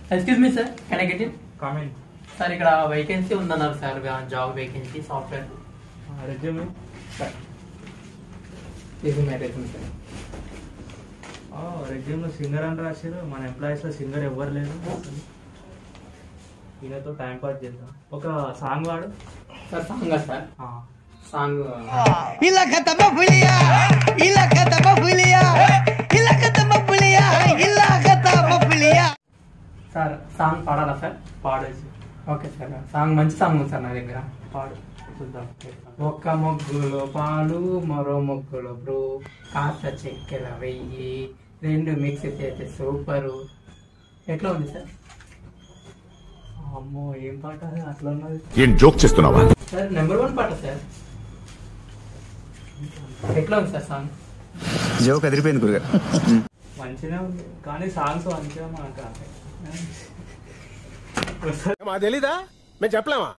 Excuse me sir can I get in comment sir ఇక్కడ vacancy ఉందన్నారు sir job vacancy software resume ఇది my resume sir రెజ్యూమ్లో singer అని రాశారు మన ఎంప్లాయీస్లో సింగర్ ఎవ్వరు లేరు ఈయనతో టైం పాస్ చేద్దాం ఒక సాంగ్ వాడు సార్ సాంగ్ సార్ ఆ, సాంగ్ ఇలా కథమ పులియా ఇలా కథమ పులియా ఇలా కథమ పులియా ఇలా కథమ పులియా సార్ సాంగ్ పాడాలా సార్ పాడేసి ఓకే సార్ సాంగ్ మంచి సాంగ్ ఉంది సార్ నా దగ్గర పాడు చూద్దాం ఒక్క మొగ్గులో పాలు మరో మొగ్గులో బ్రూ కాస్త చక్కెర వెయ్యి రెండు మిక్స్ చేస్తే సూపరు ఎట్లా ఉంది సార్ అమ్మో ఏం పాట అది అట్లా ఉన్నది ఏం జోక్ చేస్తున్నావా సార్ నెంబర్ వన్ పాట సార్ ఎట్లా ఉంది సార్ సాంగ్ జోక్ అదిరిపోయింది గురుగారు మంచిగా ఉంది కానీ సాంగ్స్ మంచిగా మనకు రాలేదు. మా తెలీదా మేము చెప్పలేమా